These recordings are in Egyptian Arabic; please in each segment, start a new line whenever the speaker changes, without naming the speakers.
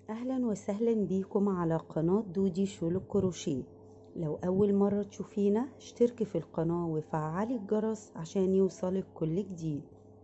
اهلا وسهلا بيكم على قناة دودي شول الكروشيه لو اول مرة تشوفينا اشتركي في القناة وفعلي الجرس عشان يوصلك كل جديد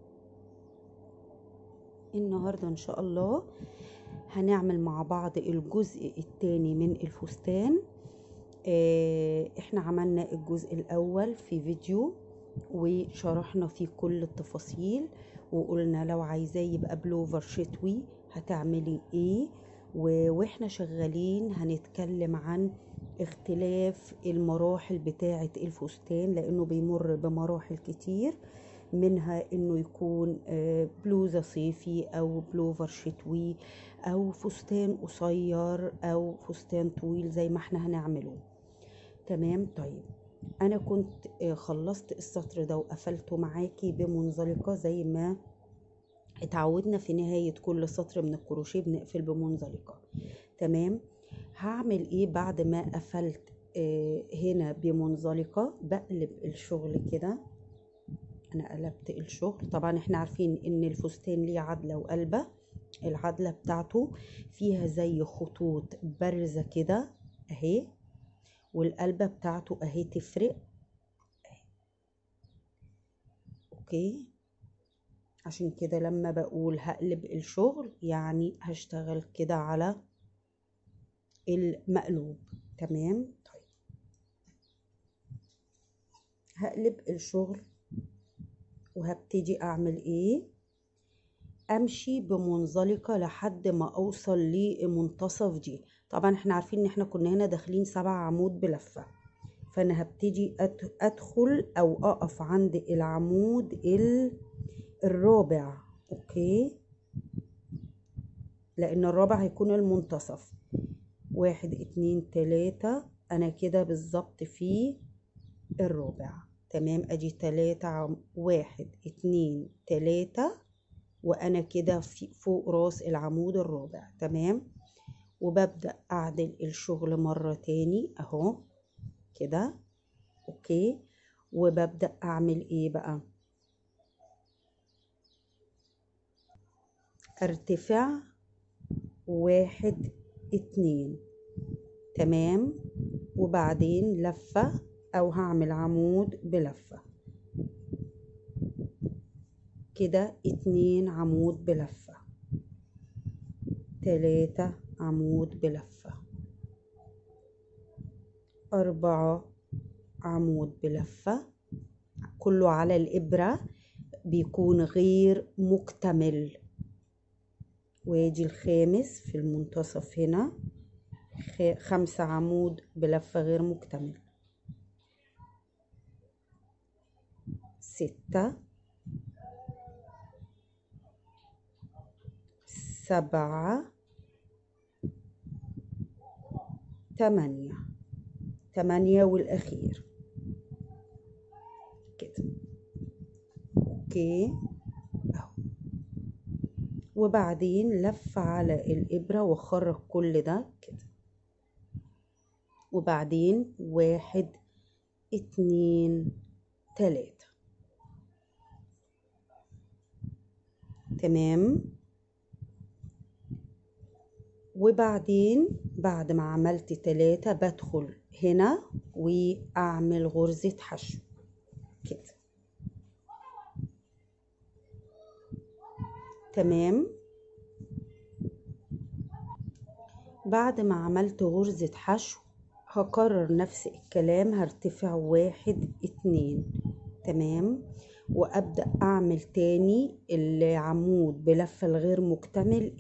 النهاردة ان شاء الله هنعمل مع بعض الجزء الثاني من الفستان اه احنا عملنا الجزء الاول في فيديو وشرحنا فيه كل التفاصيل وقلنا لو عايزاه يبقى بلوفر شتوي هتعملي ايه واحنا شغالين هنتكلم عن اختلاف المراحل بتاعة الفستان لانه بيمر بمراحل كتير منها انه يكون بلوزة صيفي او بلوفر شتوي او فستان قصير او فستان طويل زي ما احنا هنعمله تمام طيب انا كنت خلصت السطر ده وقفلته معاكي بمنزلقة زي ما اتعودنا في نهاية كل سطر من الكروشيه بنقفل بمنزلقة تمام هعمل ايه بعد ما قفلت آه هنا بمنزلقة بقلب الشغل كده انا قلبت الشغل طبعا احنا عارفين ان الفستان ليه عدلة وقلبة العدلة بتاعته فيها زي خطوط بارزة كده اهي والقلبة بتاعته اهي تفرق أهي. اوكي عشان كده لما بقول هقلب الشغل يعني هشتغل كده على المقلوب تمام طيب هقلب الشغل وهبتدي اعمل ايه امشي بمنزلقة لحد ما اوصل لمنتصف دي طبعا احنا عارفين ان احنا كنا هنا داخلين سبع عمود بلفة فانا هبتدي ادخل او اقف عند العمود ال الرابع اوكي لان الرابع هيكون المنتصف واحد اتنين تلاتة انا كده بالظبط في الرابع تمام ادي تلاتة عم... واحد اتنين تلاتة وانا كده في فوق راس العمود الرابع تمام وببدأ اعدل الشغل مرة تاني اهو كده اوكي وببدأ اعمل ايه بقى ارتفع واحد اتنين تمام وبعدين لفة او هعمل عمود بلفة كده اتنين عمود بلفة تلاتة عمود بلفة أربعة عمود بلفة كله على الإبرة بيكون غير مكتمل وادي الخامس في المنتصف هنا خمسة عمود بلفة غير مكتمل ستة سبعة تمانية تمانية والأخير كده اوكي وبعدين لف على الإبرة وخرج كل ده كده وبعدين واحد اتنين تلاتة تمام وبعدين بعد ما عملت تلاتة بدخل هنا وأعمل غرزة حشو كده تمام بعد ما عملت غرزة حشو هكرر نفس الكلام هرتفع واحد اتنين تمام وابدأ اعمل تاني العمود بلفة الغير مكتمل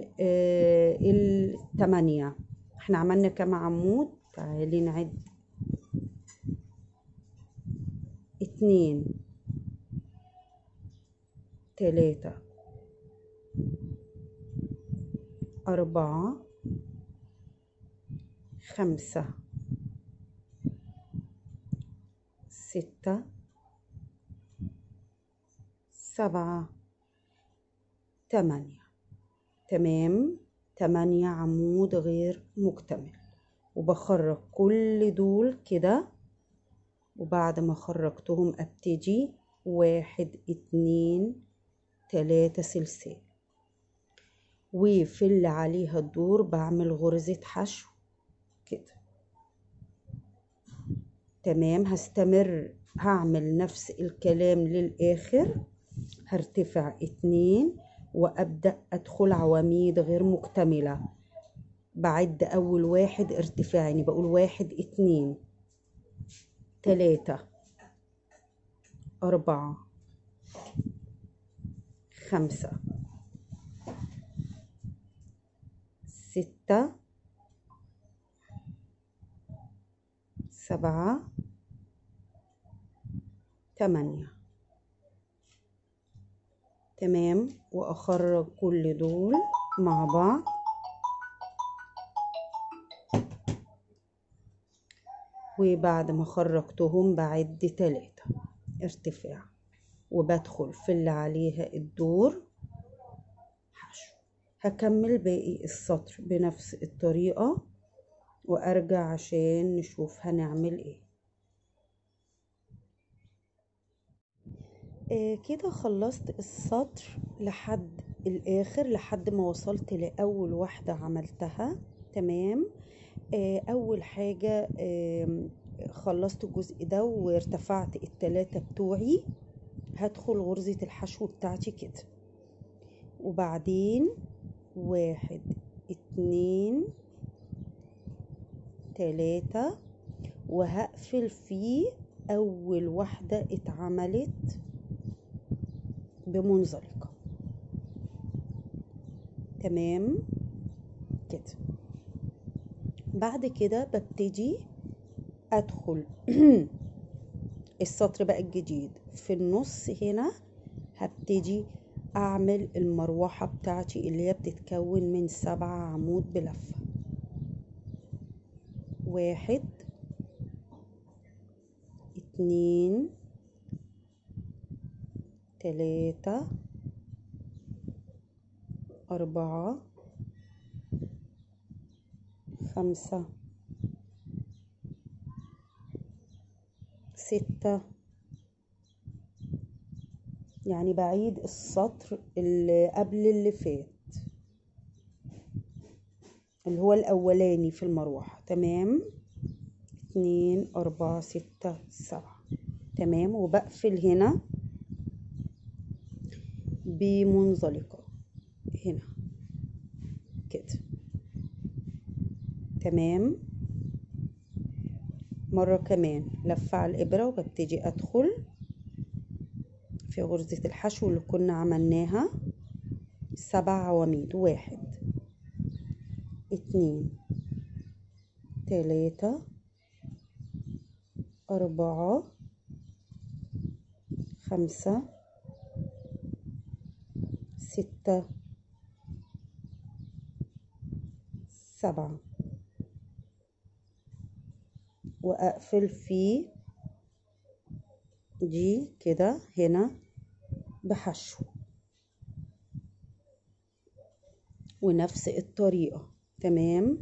التمانية احنا عملنا كام عمود تعالي نعد اتنين تلاتة أربعة خمسة ستة سبعة تمانية تمام تمانية عمود غير مكتمل وبخرج كل دول كده وبعد ما خرجتهم ابتدي واحد اتنين تلاتة سلسال وفي اللي عليها الدور بعمل غرزة حشو كده تمام هستمر هعمل نفس الكلام للآخر هرتفع اتنين وأبدأ أدخل عواميد غير مكتملة بعد أول واحد ارتفاع يعني بقول واحد اتنين تلاتة أربعة خمسة ستة سبعة تمانية تمام وأخرج كل دول مع بعض وبعد ما خرجتهم بعد تلاتة ارتفاع وبدخل في اللي عليها الدور حشو هكمل باقي السطر بنفس الطريقة وارجع عشان نشوف هنعمل ايه آه كده خلصت السطر لحد الاخر لحد ما وصلت لاول واحدة عملتها تمام آه اول حاجة آه خلصت الجزء ده وارتفعت التلاتة بتوعي هدخل غرزة الحشو بتاعتي كده وبعدين واحد اتنين تلاتة وهقفل فيه أول واحدة اتعملت بمنزلقة تمام كده بعد كده ببتدي أدخل السطر بقى الجديد في النص هنا هبتدي أعمل المروحة بتاعتي اللي هي بتتكون من سبعة عمود بلفة واحد اتنين تلاتة أربعة خمسة ستة يعني بعيد السطر اللي قبل اللي فات اللي هو الأولاني في المروحة تمام اتنين أربعة ستة سبعة تمام وبقفل هنا بمنزلقة هنا كده تمام مرة كمان لفة على الإبرة وببتدي أدخل في غرزة الحشو اللي كنا عملناها سبع عواميد واحد اتنين تلاتة أربعة خمسة ستة سبعة وأقفل في دي كده هنا بحشو ونفس الطريقة تمام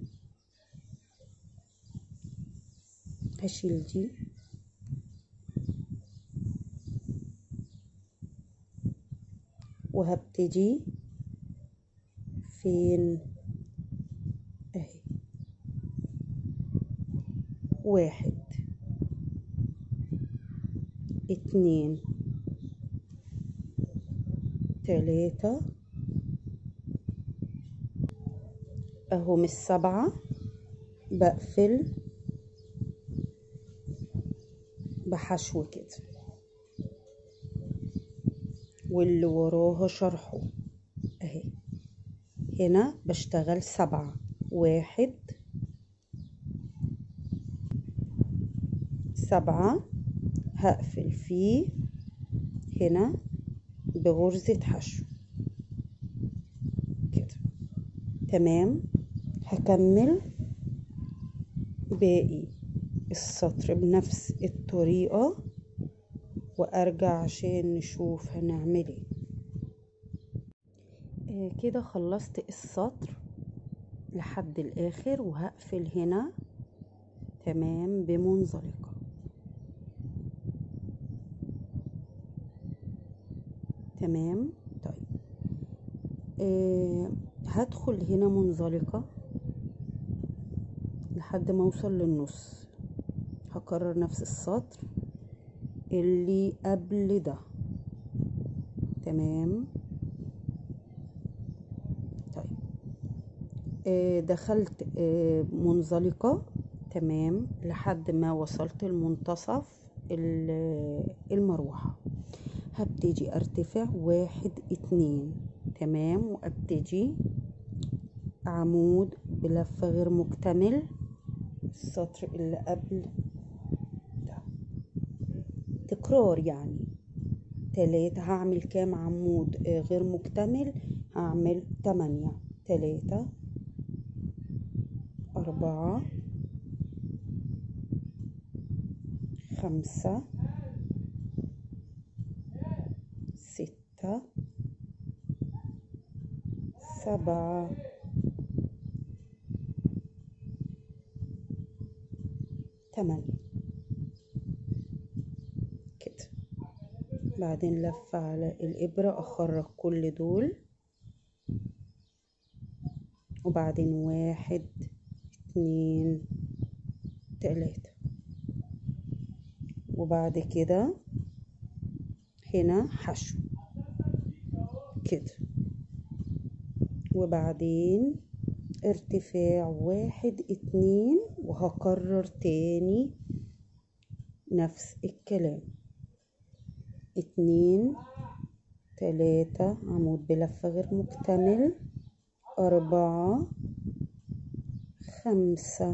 هشيل دي وهبتدي فين اهي واحد اتنين تلاتة اهو من السبعة بقفل بحشو كده واللي وراها شرحه اهي هنا بشتغل سبعة واحد سبعة هقفل فيه هنا بغرزة حشو كده تمام هكمل باقي السطر بنفس الطريقة وارجع عشان نشوف هنعمل ايه آه كده خلصت السطر لحد الاخر وهقفل هنا تمام بمنزلقة تمام طيب آه هدخل هنا منزلقة لحد ما اوصل للنص هكرر نفس السطر اللي قبل ده تمام طيب آه دخلت آه منزلقة تمام لحد ما وصلت المنتصف المروحة هبتدي ارتفع واحد اتنين تمام وابتدي عمود بلفة غير مكتمل السطر اللي قبل ده تكرار يعني تلاتة هعمل كام عمود غير مكتمل هعمل تمانية تلاتة أربعة خمسة ستة سبعة تمانية كده بعدين لفة على الإبرة أخرج كل دول وبعدين واحد اتنين تلاتة وبعد كده هنا حشو كده وبعدين ارتفاع واحد اتنين وهكرر تاني نفس الكلام اتنين تلاتة عمود بلفة غير مكتمل أربعة خمسة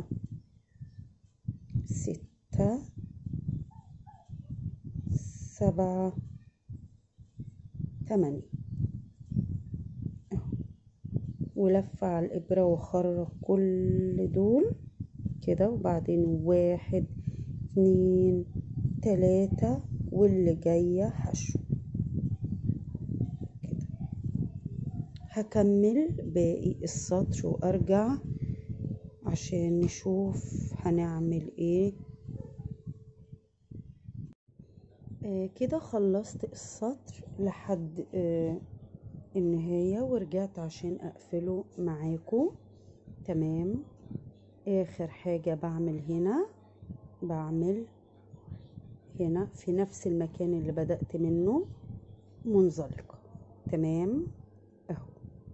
ستة سبعة تمانية ولفة على الإبرة وخرج كل دول كده وبعدين واحد اتنين تلاتة واللي جاية حشو كده هكمل باقي السطر وارجع عشان نشوف هنعمل ايه آه كده خلصت السطر لحد آه النهاية ورجعت عشان اقفله معاكم تمام اخر حاجة بعمل هنا بعمل هنا في نفس المكان اللي بدأت منه منزلقة تمام اهو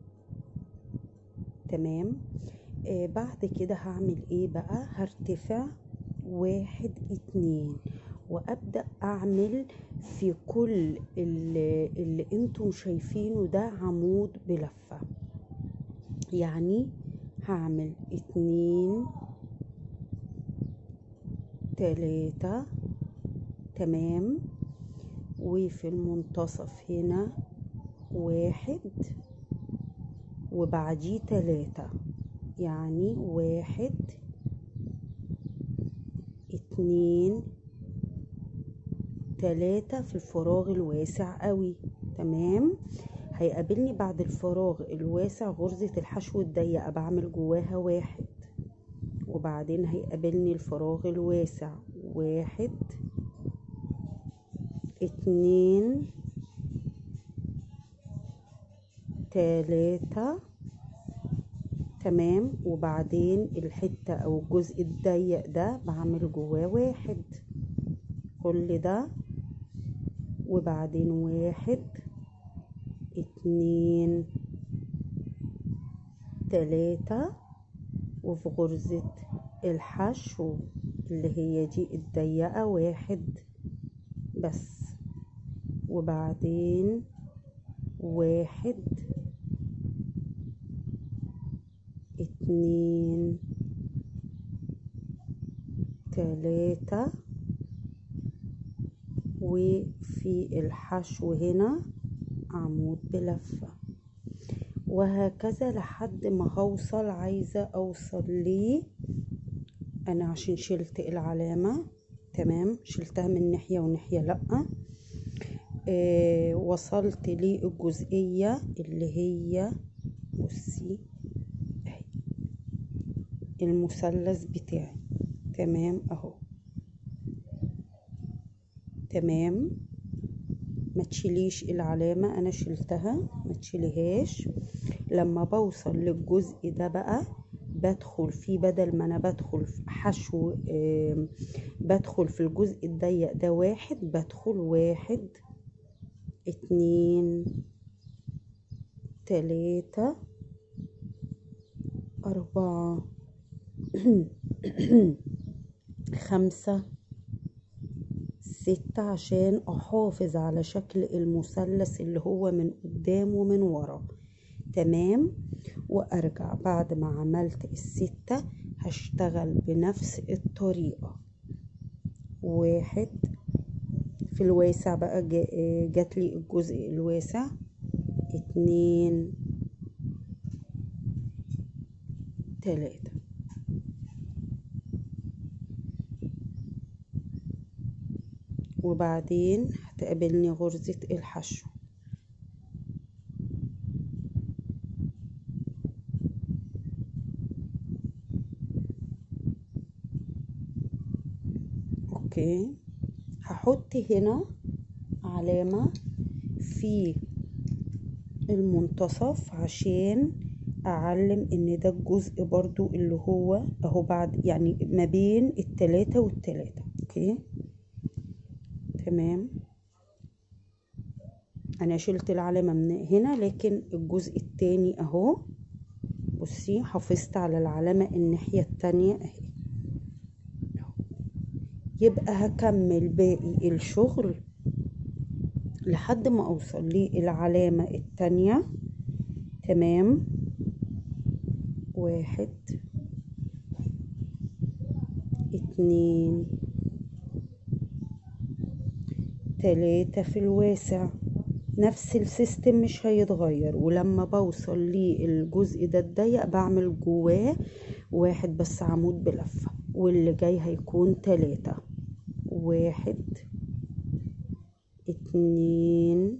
تمام آه بعد كده هعمل ايه بقى هرتفع واحد اتنين وابدأ اعمل في كل اللي, اللي انتم شايفينه ده عمود بلفة يعني هعمل اتنين تلاتة تمام وفي المنتصف هنا واحد وبعديه تلاتة يعني واحد اتنين تلاتة في الفراغ الواسع قوي تمام هيقابلني بعد الفراغ الواسع غرزة الحشو الضيقة بعمل جواها واحد وبعدين هيقابلني الفراغ الواسع واحد اتنين تلاتة تمام وبعدين الحتة او الجزء الضيق ده بعمل جواه واحد كل ده وبعدين واحد اتنين تلاتة وفي غرزة الحشو اللي هي دي الضيقة واحد بس وبعدين واحد اتنين تلاتة وفي الحشو هنا عمود بلفة وهكذا لحد ما هوصل عايزة اوصل ليه انا عشان شلت العلامة تمام شلتها من ناحية وناحية لأ آه وصلت للجزئية اللي هي بصي اهي المثلث بتاعي تمام اهو تمام ما تشيليش العلامة انا شلتها ما تشيليهاش لما بوصل للجزء ده بقى بدخل فيه بدل ما انا بدخل في حشو آم، بدخل في الجزء الضيق ده واحد بدخل واحد اتنين تلاتة أربعة خمسة ستة عشان أحافظ على شكل المثلث اللي هو من قدام ومن ورا تمام وأرجع بعد ما عملت الستة هشتغل بنفس الطريقة واحد في الواسع بقى جا- جات لي الجزء الواسع اتنين تلاتة وبعدين هتقابلني غرزة الحشو اوكي هحط هنا علامة في المنتصف عشان اعلم ان ده الجزء برضو اللي هو اهو بعد يعني ما بين التلاتة والتلاتة اوكي تمام انا شلت العلامة من هنا لكن الجزء التاني اهو بصي حافظت على العلامة الناحية التانية اهي أهو. يبقى هكمل باقي الشغل لحد ما اوصل للعلامة التانية تمام واحد اتنين تلاتة في الواسع نفس السيستم مش هيتغير ولما بوصل للجزء ده الضيق بعمل جواه واحد بس عمود بلفة واللي جاي هيكون تلاتة واحد اتنين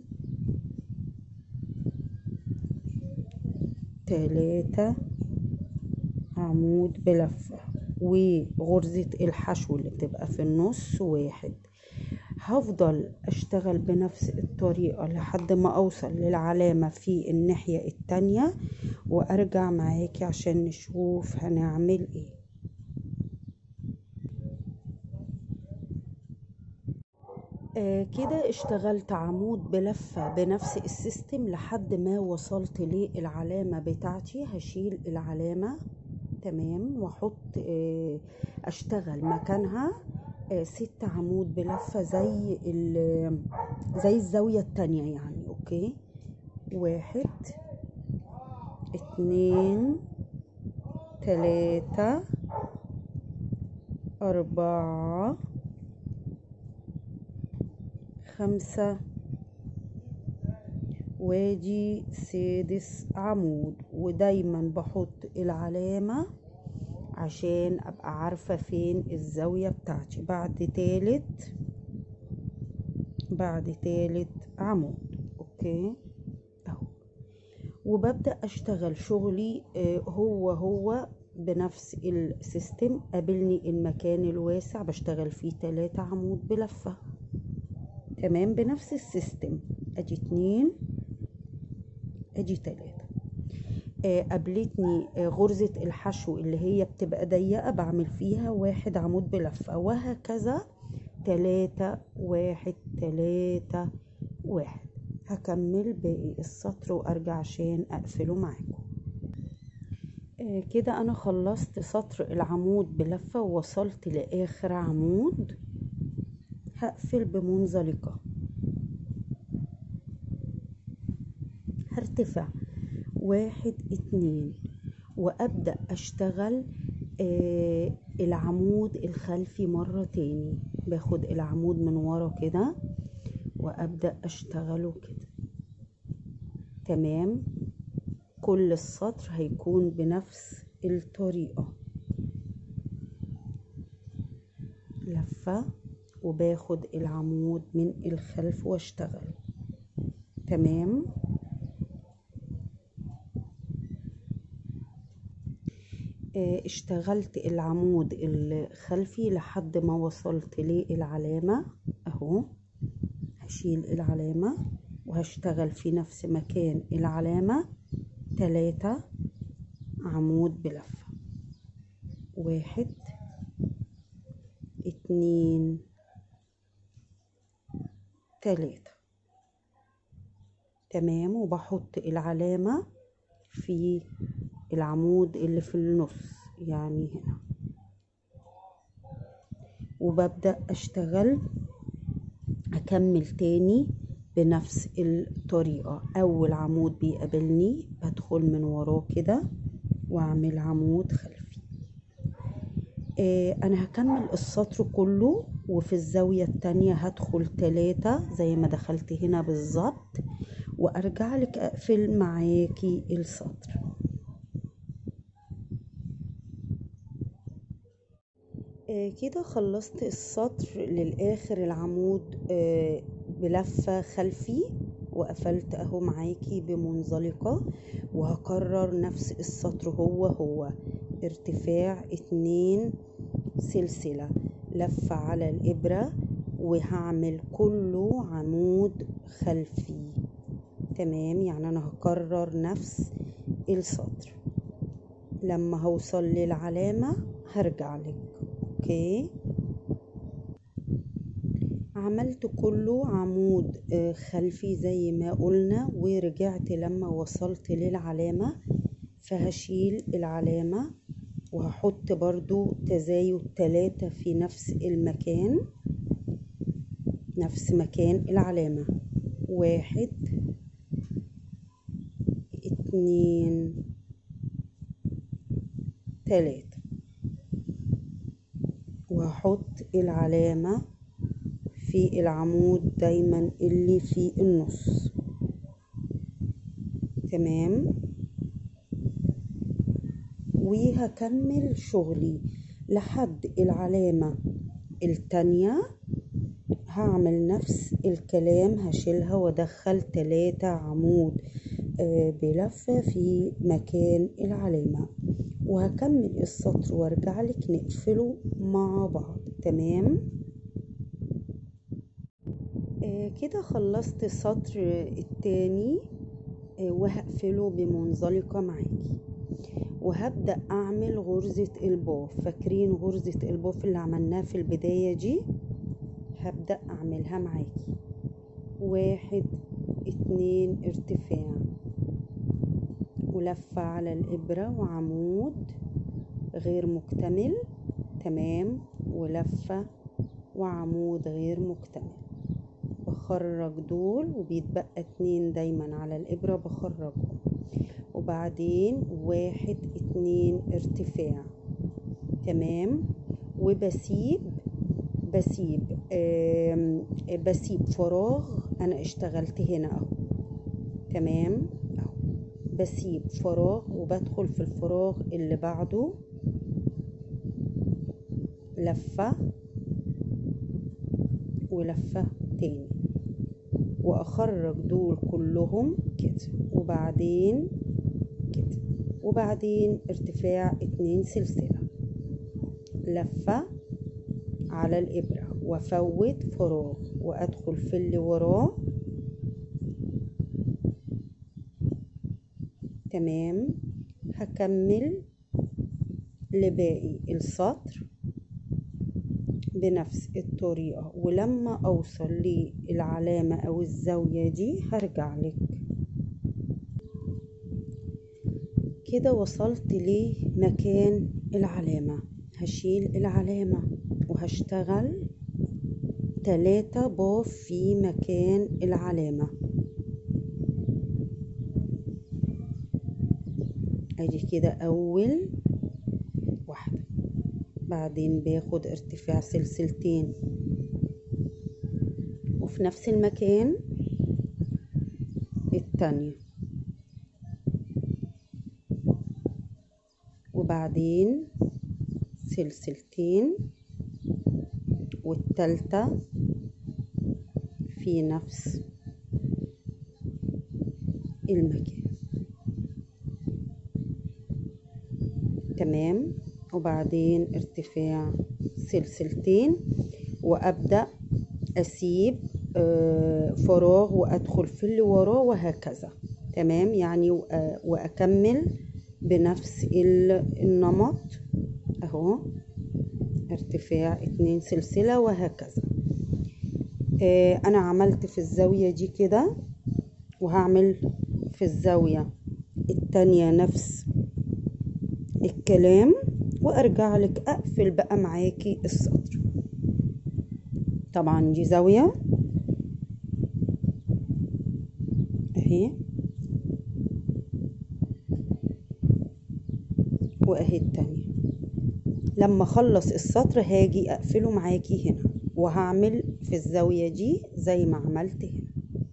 تلاتة عمود بلفة وغرزة الحشو اللي بتبقى في النص واحد هفضل اشتغل بنفس الطريقة لحد ما اوصل للعلامة في الناحية التانية وارجع معاكي عشان نشوف هنعمل ايه آه كده اشتغلت عمود بلفة بنفس السيستم لحد ما وصلت للعلامة بتاعتي هشيل العلامة تمام واحط آه اشتغل مكانها آه ست عمود بلفة زي ال- زي الزاوية التانية يعني اوكي واحد اتنين تلاتة أربعة خمسة وادي سادس عمود ودايما بحط العلامة عشان ابقى عارفة فين الزاوية بتاعتي بعد تالت بعد تالت عمود اوكي اهو وببدأ اشتغل شغلي آه، هو هو بنفس السيستم قابلني المكان الواسع بشتغل فيه تلاتة عمود بلفة تمام بنفس السيستم ادي اتنين ادي تلاتة آه، قابلتني آه، غرزة الحشو اللي هي بتبقى ضيقة بعمل فيها واحد عمود بلفة وهكذا تلاتة واحد تلاتة واحد هكمل باقي السطر وارجع عشان اقفله معاكم آه، كده انا خلصت سطر العمود بلفة ووصلت لاخر عمود هقفل بمنزلقة هرتفع واحد اتنين وابدأ اشتغل آه العمود الخلفي مرة تاني باخد العمود من ورا كده وابدأ اشتغله كده تمام كل السطر هيكون بنفس الطريقة لفة وباخد العمود من الخلف واشتغل تمام آه، اشتغلت العمود الخلفي لحد ما وصلت للعلامة اهو هشيل العلامة وهشتغل في نفس مكان العلامة تلاتة عمود بلفة واحد اتنين تلاتة تمام وبحط العلامة في العمود اللي في النص يعني هنا وببدأ أشتغل أكمل تاني بنفس الطريقة أول عمود بيقابلني بدخل من وراه كده وأعمل عمود خلفي آه أنا هكمل السطر كله وفي الزاوية التانية هدخل تلاتة زي ما دخلت هنا بالظبط وأرجع لك أقفل معاكي السطر آه كده خلصت السطر للآخر العمود آه بلفة خلفي وقفلت اهو معاكي بمنزلقة وهكرر نفس السطر هو هو ارتفاع اتنين سلسلة لفة على الإبرة وهعمل كله عمود خلفي تمام يعني أنا هكرر نفس السطر لما هوصل للعلامة هرجع لك اوكي عملت كله عمود خلفي زي ما قلنا ورجعت لما وصلت للعلامة فهشيل العلامة وهحط برضو تزايد تلاتة في نفس المكان نفس مكان العلامة واحد اتنين تلاتة وهحط العلامة في العمود دايما اللي في النص تمام وهكمل شغلي لحد العلامة التانية هعمل نفس الكلام هشيلها وادخل تلاتة عمود بلفة في مكان العلامة وهكمل السطر وارجع لك نقفله مع بعض تمام كده خلصت السطر التاني وهقفله بمنزلقة معاكي وهبدأ أعمل غرزة الباف فاكرين غرزة الباف اللي عملناها في البداية دي هبدأ أعملها معاكي واحد اتنين ارتفاع ولفة على الإبرة وعمود غير مكتمل تمام ولفة وعمود غير مكتمل بخرج دول وبيتبقى اتنين دايما على الإبرة بخرجهم وبعدين واحد اتنين ارتفاع تمام وبسيب بسيب بسيب فراغ انا اشتغلت هنا اهو تمام اهو بسيب فراغ وبدخل في الفراغ اللي بعده لفة ولفة تاني واخرج دول كلهم كده وبعدين كده وبعدين ارتفاع اتنين سلسلة لفة على الإبرة وافوت فراغ وأدخل في اللي وراه تمام هكمل لباقي السطر بنفس الطريقة ولما أوصل للعلامة أو الزاوية دي هرجع لك كده وصلت لمكان العلامة هشيل العلامة وهشتغل تلاتة باف في مكان العلامة ادي كده اول واحدة بعدين باخد ارتفاع سلسلتين وفي نفس المكان التانية وبعدين سلسلتين والتالتة في نفس المكان تمام وبعدين ارتفاع سلسلتين وأبدأ أسيب فراغ وأدخل في اللي وراه وهكذا تمام يعني وأ- واكمل بنفس ال- النمط اهو ارتفاع اتنين سلسلة وهكذا آه انا عملت في الزاوية دي كده وهعمل في الزاوية التانية نفس الكلام وارجع لك اقفل بقى معاكي السطر طبعا دي زاوية اهي واهي التانية لما اخلص السطر هاجي اقفله معاكي هنا وهعمل في الزاوية دي زي ما عملت هنا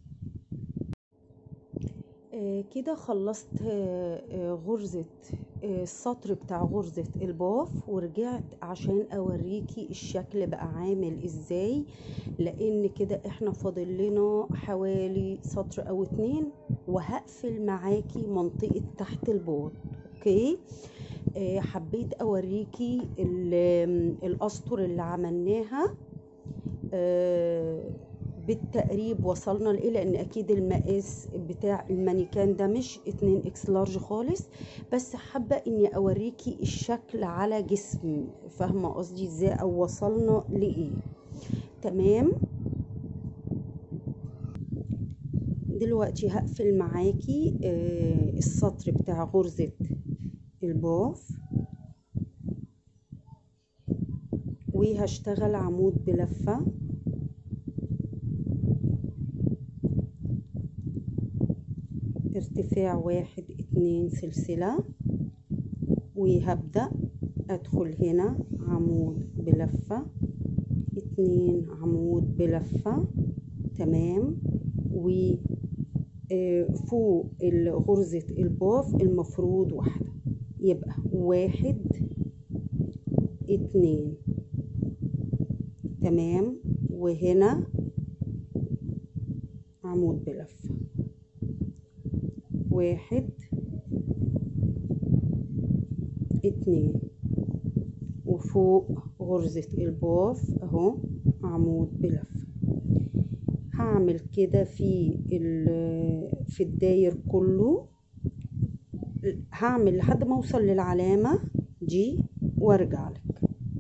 آه كده خلصت آه آه غرزة آه السطر بتاع غرزة الباف ورجعت عشان اوريكي الشكل بقى عامل ازاي لان كده احنا فاضل لنا حوالي سطر او اتنين وهقفل معاكي منطقة تحت الباط اوكي آه حبيت اوريكي ال- الاسطر اللي عملناها آه بالتقريب وصلنا لايه لان اكيد المقاس بتاع المانيكان ده مش 2 اكس لارج خالص بس حابه اني اوريكي الشكل على جسم فاهمه قصدي ازاي او وصلنا لايه تمام دلوقتي هقفل معاكي آه السطر بتاع غرزه الباف وهشتغل عمود بلفه ارتفاع واحد اتنين سلسلة وهبدأ ادخل هنا عمود بلفة اتنين عمود بلفة تمام و آه، فوق ال- غرزة الباف المفروض واحدة يبقى واحد اتنين تمام وهنا عمود بلفة واحد اتنين وفوق غرزة الباف اهو عمود بلفة هعمل كده في ال- في الداير كله هعمل لحد ما اوصل للعلامة دي وارجع لك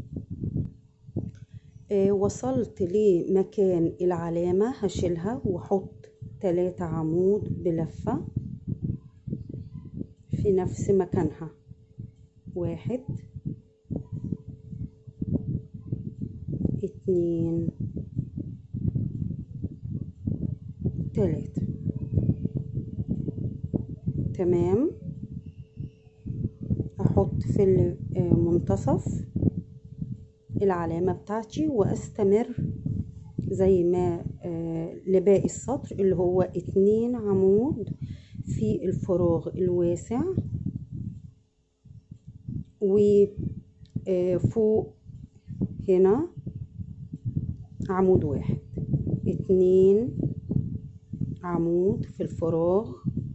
آه، وصلت لمكان العلامة هشيلها واحط تلاتة عمود بلفة في نفس مكانها واحد اتنين تلاتة تمام احط في المنتصف العلامة بتاعتي واستمر زي ما آه، لباقي السطر اللي هو اتنين عمود في الفراغ الواسع وفوق هنا عمود واحد اتنين عمود في الفراغ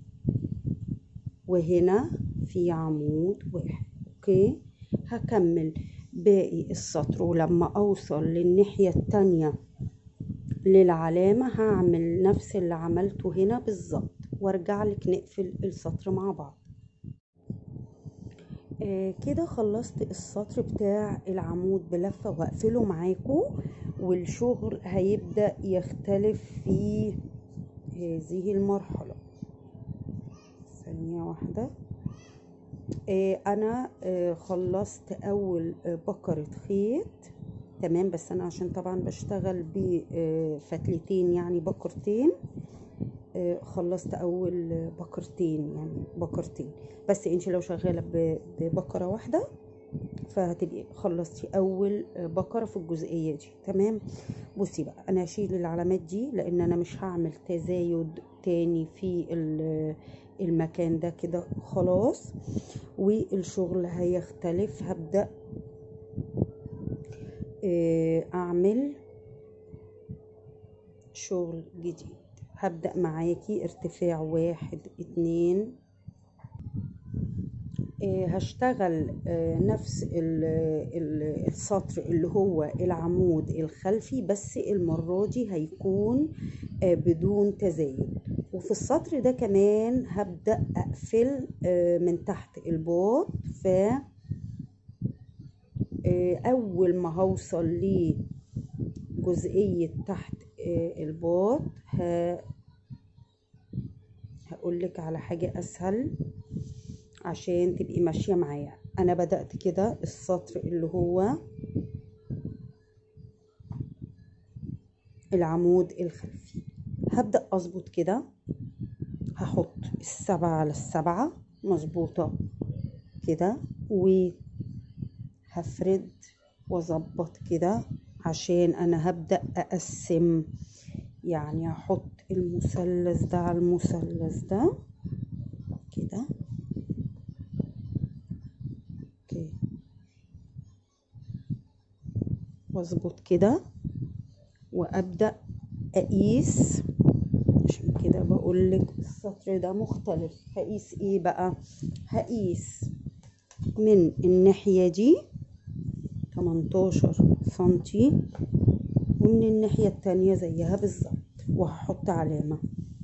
وهنا في عمود واحد اوكي هكمل باقي السطر ولما اوصل للناحية التانية للعلامة هعمل نفس اللي عملته هنا بالظبط وارجع لك نقفل السطر مع بعض آه كده خلصت السطر بتاع العمود بلفة واقفله معاكم والشغل هيبدأ يختلف في هذه المرحلة ثانية واحدة آه انا آه خلصت اول آه بكرة خيط تمام بس انا عشان طبعا بشتغل بفتلتين يعني بكرتين آه، خلصت اول بكرتين يعني بكرتين بس انت لو شغاله ب- ببكره واحده فهتبقي خلصتي اول بكره في الجزئيه دي تمام بصي بقى انا هشيل العلامات دي لان انا مش هعمل تزايد تاني في ال- المكان ده كده خلاص والشغل هيختلف هبدا آه، اعمل شغل جديد هبدأ معاكي ارتفاع واحد اتنين آه، هشتغل آه، نفس ال- ال- السطر اللي هو العمود الخلفي بس المرة دي هيكون آه، بدون تزايد وفي السطر ده كمان هبدأ أقفل آه، من تحت الباط ف آه، أول ما هوصل لجزئية تحت آه، الباط ه... هقولك على حاجة أسهل عشان تبقي ماشية معايا أنا بدأت كده السطر اللي هو العمود الخلفي هبدأ أظبط كده هحط السبعة على السبعة مظبوطة كده وهفرد واظبط كده عشان انا هبدأ اقسم يعني هحط المثلث ده على المثلث ده كده اوكي واظبط كده وابدأ اقيس عشان كده بقولك السطر ده مختلف هقيس ايه بقى هقيس من الناحية دي 18 سنتي ومن الناحية التانية زيها بالظبط وهحط علامة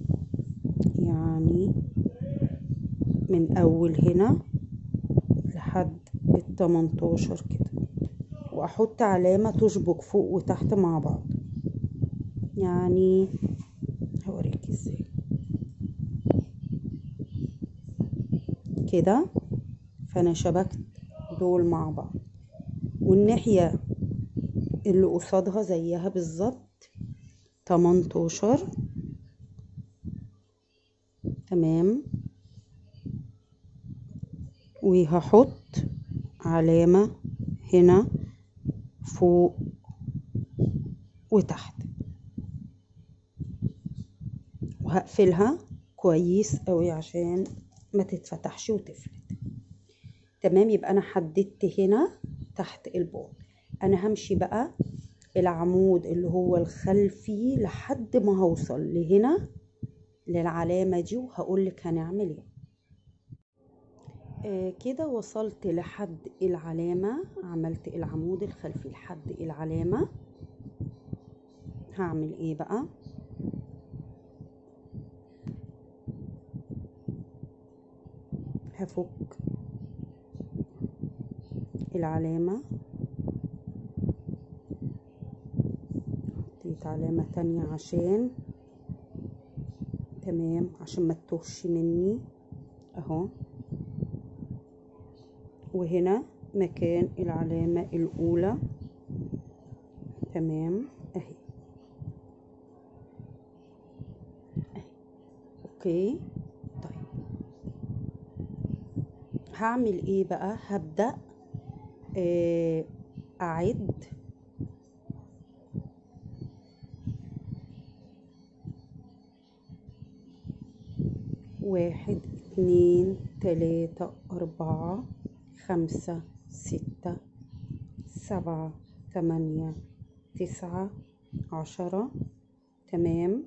يعني من أول هنا لحد التمنتاشر كده وأحط علامة تشبك فوق وتحت مع بعض يعني هوريك ازاي كده فأنا شبكت دول مع بعض والناحية اللي قصادها زيها بالظبط تمنتاشر تمام وهحط علامة هنا فوق وتحت وهقفلها كويس قوي عشان ما تتفتحش وتفلت تمام يبقى انا حددت هنا تحت الباط انا همشي بقى العمود اللي هو الخلفي لحد ما هوصل لهنا للعلامة دي وهقولك هنعمل ايه آه كده وصلت لحد العلامة عملت العمود الخلفي لحد العلامة هعمل ايه بقى هفك العلامة حطيت علامة تانية عشان تمام عشان ما تتوهش مني اهو وهنا مكان العلامة الأولى تمام اهي اهي اوكي طيب هعمل ايه بقى هبدأ آه، اعد واحد اتنين تلاتة أربعة خمسة ستة سبعة تمانية تسعة عشرة تمام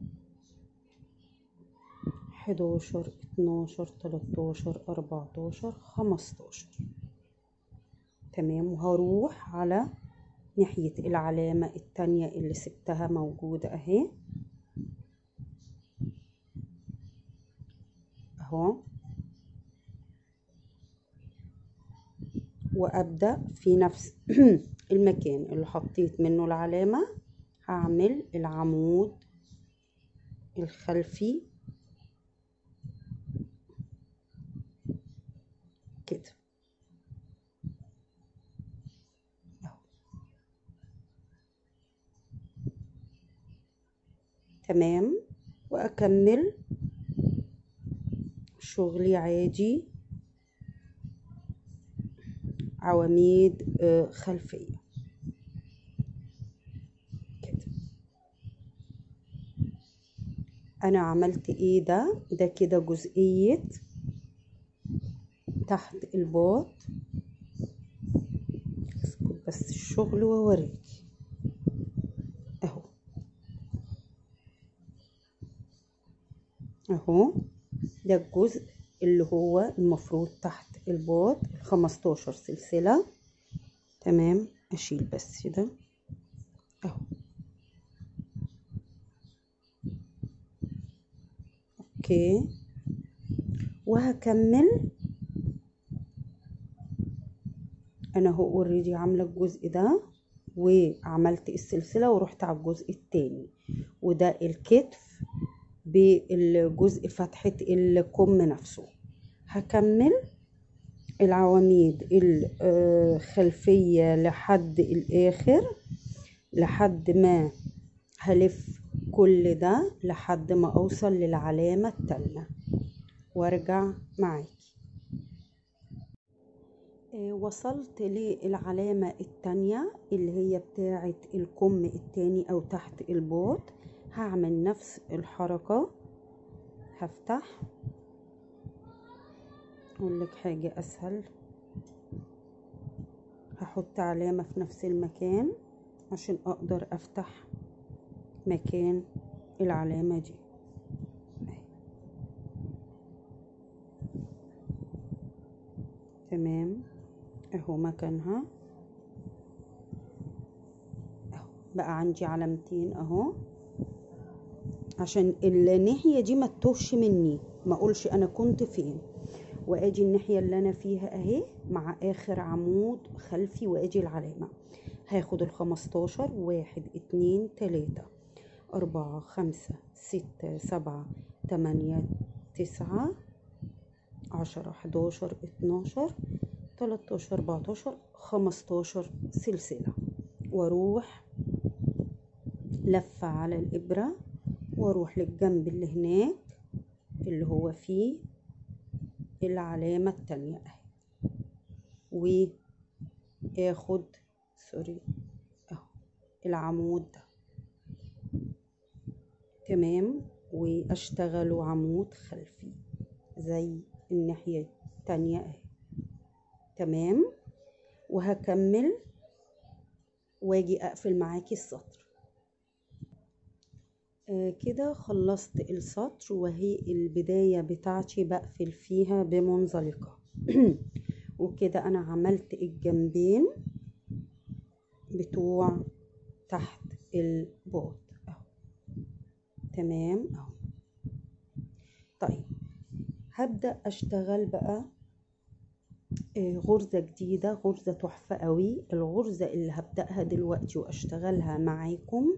حداشر اتناشر تلاتاشر أربعتاشر خمستاشر تمام وهروح على ناحية العلامة التانية اللي سبتها موجودة اهي اهو وابدأ في نفس المكان اللي حطيت منه العلامة هعمل العمود الخلفي كده أهو. تمام واكمل شغلي عادي عواميد آه، خلفية كده انا عملت ايه ده ده كده جزئية تحت الباط اسكت بس الشغل واوريك اهو اهو ده الجزء اللي هو المفروض تحت الباط الخمستاشر سلسلة تمام اشيل بس كده اهو اوكي وهكمل انا هو اوريدي عامله الجزء ده وعملت السلسله ورحت على الجزء التاني وده الكتف بالجزء فتحه الكم نفسه هكمل العواميد الخلفيه لحد الاخر لحد ما هلف كل ده لحد ما اوصل للعلامه التانيه وارجع معاكي وصلت للعلامة التانية اللي هي بتاعة الكم التاني او تحت البوط هعمل نفس الحركة هفتح اقول لك حاجة اسهل هحط علامة في نفس المكان عشان اقدر افتح مكان العلامة دي تمام اهو مكانها اهو بقى عندي علامتين اهو عشان الناحية دي ما تتوهش مني ما اقولش انا كنت فين وادي الناحية اللي انا فيها اهي مع اخر عمود خلفي وادي العلامة هاخد الخمستاشر واحد اتنين تلاتة اربعة خمسة ستة سبعة تمانية تسعة عشرة حداشر اتناشر تلاتاشر اربعتاشر خمستاشر سلسلة واروح لفة على الإبرة واروح للجنب اللي هناك اللي هو فيه العلامة التانية اهي واخد سوري اهو العمود ده تمام واشتغله عمود خلفي زي الناحية التانية اهي تمام وهكمل واجي اقفل معاكي السطر آه كده خلصت السطر وهي البداية بتاعتي بقفل فيها بمنزلقة وكده انا عملت الجنبين بتوع تحت البوط اهو تمام اهو طيب هبدأ اشتغل بقى غرزة جديدة غرزة تحفة قوي الغرزة اللي هبدأها دلوقتي واشتغلها معاكم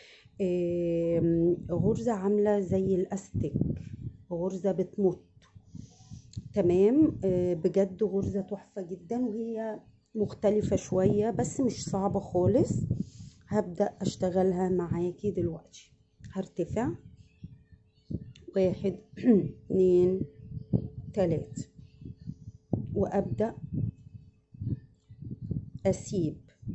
غرزة عاملة زي الاستيك غرزة بتمط تمام بجد غرزة تحفة جدا وهي مختلفة شوية بس مش صعبة خالص هبدأ اشتغلها معاكي دلوقتي هرتفع واحد اتنين تلاتة وابدا اسيب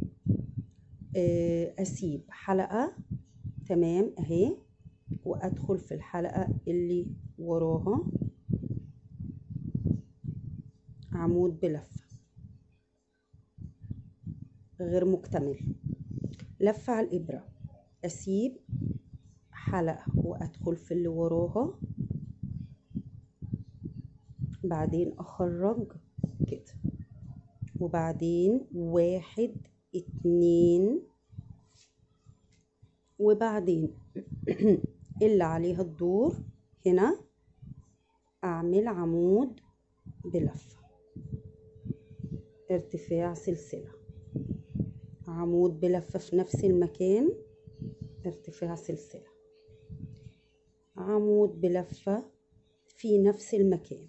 اسيب حلقه تمام اهي وادخل في الحلقه اللي وراها عمود بلفه غير مكتمل لفه على الابره اسيب حلقه وادخل في اللي وراها بعدين اخرج كده وبعدين واحد اتنين وبعدين اللي عليها الدور هنا اعمل عمود بلفة ارتفاع سلسلة عمود بلفة في نفس المكان ارتفاع سلسلة عمود بلفة في نفس المكان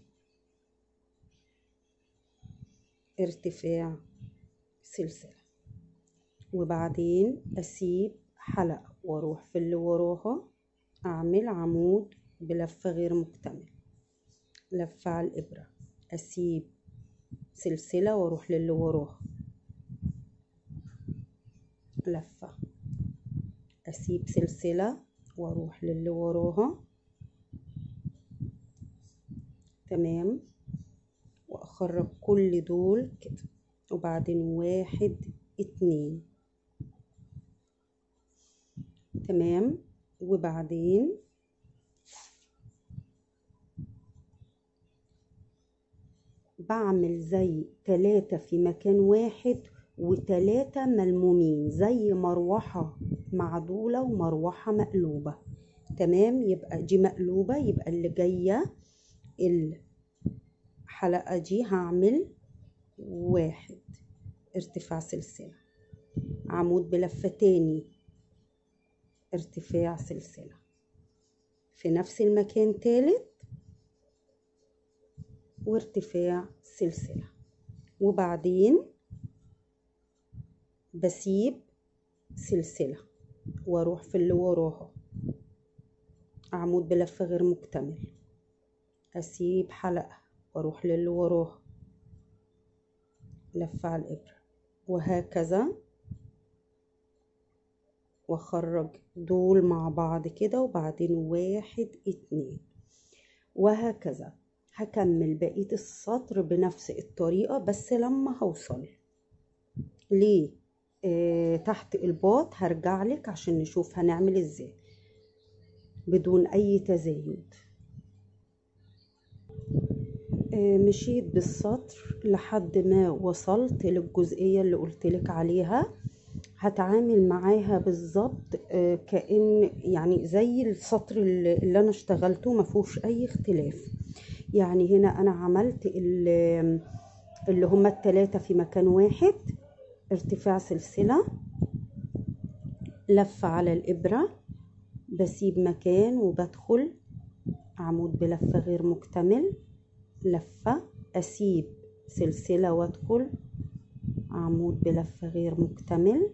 ارتفاع سلسلة وبعدين أسيب حلقة وأروح في اللي وراها أعمل عمود بلفة غير مكتمل لفة على الإبرة أسيب سلسلة وأروح للي وراها لفة أسيب سلسلة وأروح للي وراها تمام واخرج كل دول كده وبعدين واحد اتنين تمام وبعدين بعمل زي تلاتة في مكان واحد وتلاتة ملمومين زي مروحة معدولة ومروحة مقلوبة تمام يبقى دي مقلوبة يبقى اللي جاية الحلقة دي هعمل واحد ارتفاع سلسلة عمود بلفة تاني ارتفاع سلسلة في نفس المكان تالت وارتفاع سلسلة وبعدين بسيب سلسلة واروح في اللي وراها عمود بلفة غير مكتمل اسيب حلقة واروح للي وراها لفة على الإبرة وهكذا واخرج دول مع بعض كده وبعدين واحد اتنين وهكذا هكمل بقية السطر بنفس الطريقة بس لما هوصل ليه آه تحت الباط هرجع لك عشان نشوف هنعمل ازاي بدون اي تزايد آه مشيت بالسطر لحد ما وصلت للجزئية اللي قلتلك عليها هتعامل معاها بالظبط آه كأن يعني زي السطر اللي, اللي انا اشتغلته ما فيهوش اي اختلاف يعني هنا انا عملت اللي, اللي هما التلاتة في مكان واحد ارتفاع سلسلة لفة على الإبرة بسيب مكان وبدخل عمود بلفة غير مكتمل لفة أسيب سلسلة وادخل عمود بلفة غير مكتمل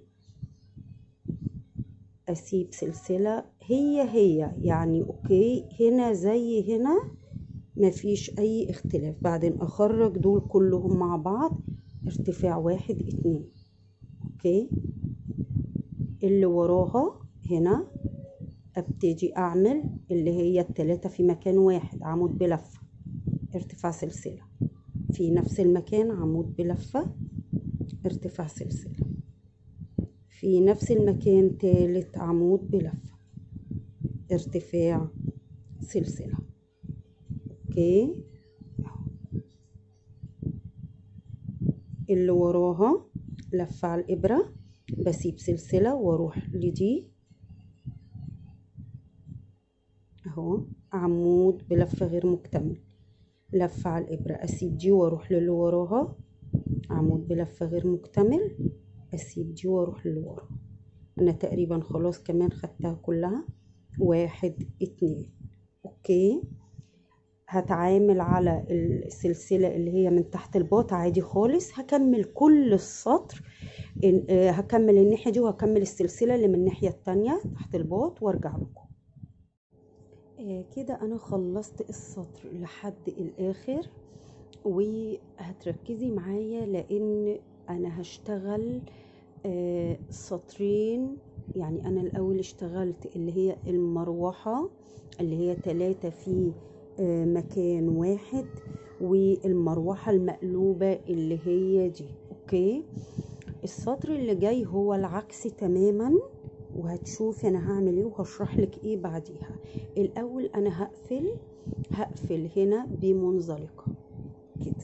أسيب سلسلة هي هي يعني أوكي هنا زي هنا مفيش أي اختلاف بعدين أخرج دول كلهم مع بعض ارتفاع واحد اتنين اوكي اللي وراها هنا ابتدي اعمل اللي هي التلاتة في مكان واحد عمود بلفة ارتفاع سلسلة في نفس المكان عمود بلفة ارتفاع سلسلة في نفس المكان تالت عمود بلفة ارتفاع سلسلة اوكي اللي وراها لفة على الإبرة بسيب سلسلة واروح لدي اهو عمود بلفة غير مكتمل لفة على الإبرة أسيب دي واروح للي وراها عمود بلفة غير مكتمل أسيب دي واروح للي وراها أنا تقريبا خلاص كمان خدتها كلها واحد اتنين أوكي هتعامل على السلسلة اللي هي من تحت الباط عادي خالص هكمل كل السطر هكمل الناحية دي وهكمل السلسلة اللي من الناحية التانية تحت الباط وارجع لكم كده انا خلصت السطر لحد الاخر وهتركزي معايا لان انا هشتغل سطرين يعني انا الاول اشتغلت اللي هي المروحة اللي هي تلاتة في مكان واحد والمروحة المقلوبة اللي هي دي اوكي السطر اللي جاي هو العكس تماما وهتشوفي انا هعمل ايه وهشرح لك ايه بعديها الاول انا هقفل هقفل هنا بمنزلقة كده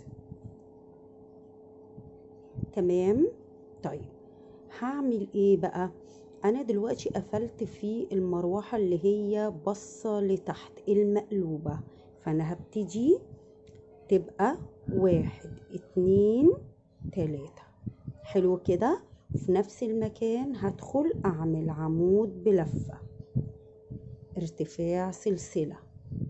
تمام طيب هعمل ايه بقى انا دلوقتي قفلت في المروحة اللي هي بصة لتحت المقلوبة فانا هبتدي تبقى واحد اتنين تلاتة حلو كده في نفس المكان هدخل اعمل عمود بلفة ارتفاع سلسلة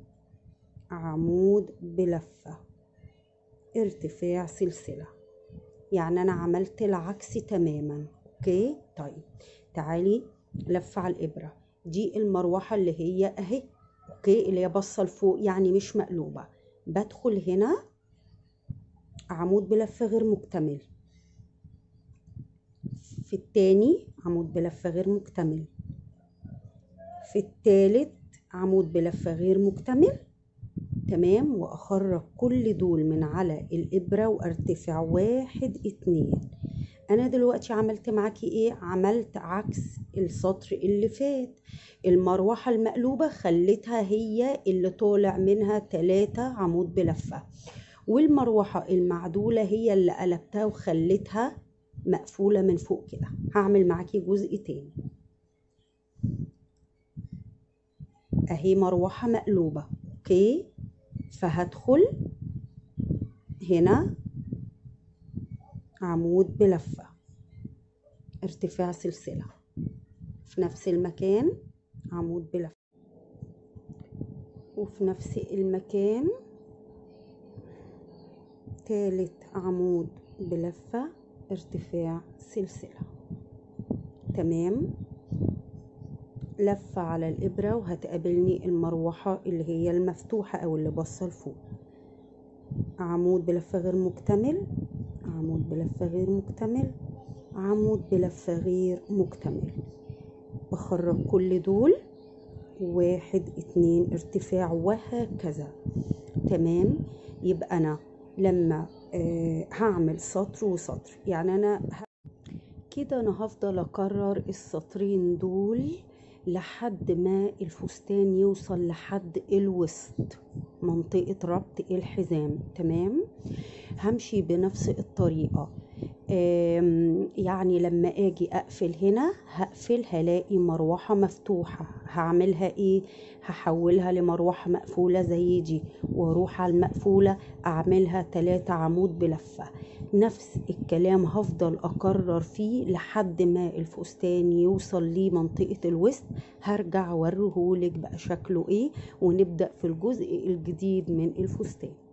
عمود بلفة ارتفاع سلسلة يعني انا عملت العكس تماما اوكي طيب تعالي لفة على الابرة دي المروحة اللي هي اهي اوكي اللي هي باصه لفوق يعني مش مقلوبة بدخل هنا عمود بلفة غير مكتمل في التاني عمود بلفة غير مكتمل في التالت عمود بلفة غير مكتمل تمام واخرج كل دول من على الابرة وارتفع واحد اتنين انا دلوقتي عملت معاكي ايه عملت عكس السطر اللي فات المروحة المقلوبة خليتها هي اللي طالع منها تلاتة عمود بلفة والمروحة المعدولة هي اللي قلبتها وخليتها مقفولة من فوق كده هعمل معاكي جزء تاني اهي مروحة مقلوبة اوكي فهدخل هنا عمود بلفة ارتفاع سلسلة في نفس المكان عمود بلفة وفي نفس المكان تالت عمود بلفة ارتفاع سلسلة تمام لفة على الإبرة وهتقابلني المروحة اللي هي المفتوحة أو اللي باصة لفوق عمود بلفة غير مكتمل عمود بلفة غير مكتمل عمود بلفة غير مكتمل بخرج كل دول واحد اتنين ارتفاع وهكذا تمام يبقى أنا لما آه هعمل سطر وسطر يعني أنا كده أنا هفضل أكرر السطرين دول لحد ما الفستان يوصل لحد الوسط منطقة ربط الحزام تمام همشي بنفس الطريقة يعني لما اجي اقفل هنا هقفل هلاقي مروحة مفتوحة هعملها ايه هحولها لمروحة مقفولة زي دي واروح على المقفولة اعملها تلاتة عمود بلفة نفس الكلام هفضل اكرر فيه لحد ما الفستان يوصل لمنطقة الوسط هرجع اوريهولك بقى شكله ايه ونبدأ في الجزء الجديد من الفستان